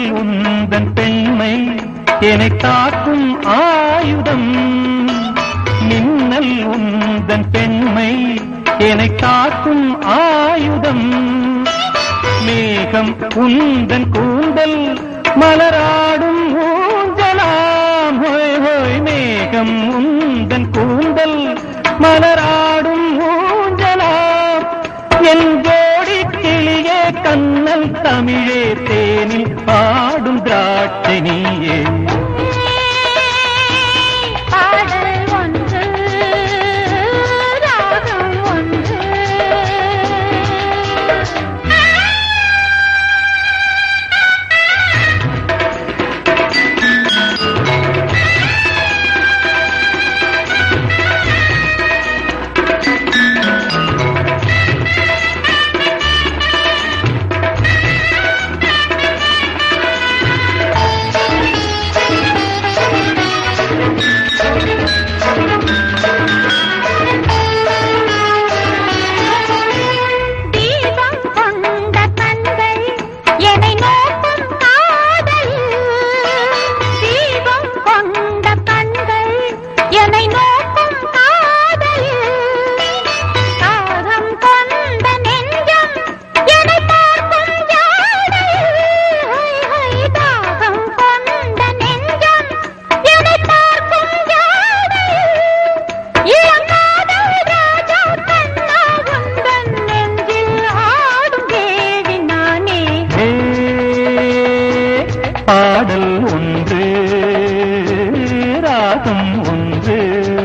உந்தன் பெண்மை என்னை காக்கும் ஆயுதம் மின்னல் உந்தன் பெண்மை என்னை காக்கும் ஆயுதம் மேகம் உந்தன் கூந்தல் மலராடும் ஊஞ்சலாம் ஹோய் ஹோய் மேகம் உந்தன் கூந்தல் மலராடும் ஊஞ்சலாம் என் ஜோடி கிளியே கண்ணல் தமிழே தேனில் பாடும் திராட்சை நீயே பாடல் ஒன்று ராகம் ஒன்று தீபம் கொண்ட கண்கள் என்னை நோக்கும் காதல் தீபம் கொண்ட கண்கள் என்னை நோக்கும் காதல் தாகம் கொண்ட நெஞ்சம் என்னை பார்க்கும் ஜாடையில் ஹை, ஹை, தாகம் கொண்ட நெஞ்சம் என்னை பார்க்கும் ஜாடையில் இளங்காதல் ராஜா கண்ணா உந்தன் நெஞ்சில் ஆடும் தேவி நானே ஏ, பாடல் ஒன்று ராகம் ஒன்று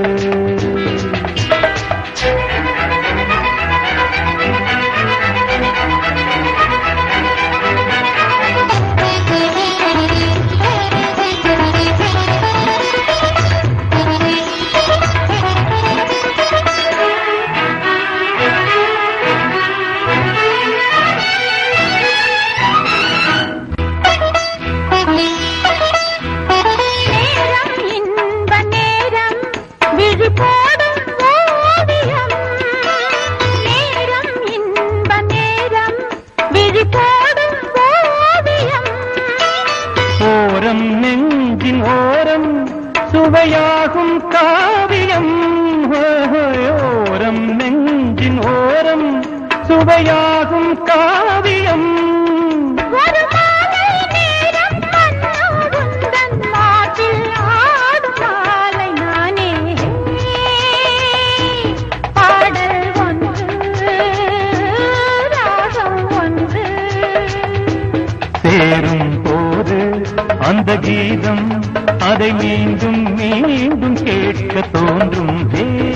நேரம் இன்ப நேரம் விழி போடும் ஓவியம் நேரம் இன்ப நேரம் விழி போடும் ஓவியம் ஓரம் நெஞ்சின் ஓரம் சுவையாகும் காவியம் ஹோய், ஹோய், ஓரம் நெஞ்சின் ஓரம் சுவையாகும் காவியம் ஒரு மாலை நேரம் மன்னோடுந்தன் மாட்டில் ஆடும் மாலை நானே பாடல் ஒன்று ராகம் ஒன்று சேரும் போது அந்த கீதம் அதை மீண்டும் மீண்டும் கேட்க தோன்றும்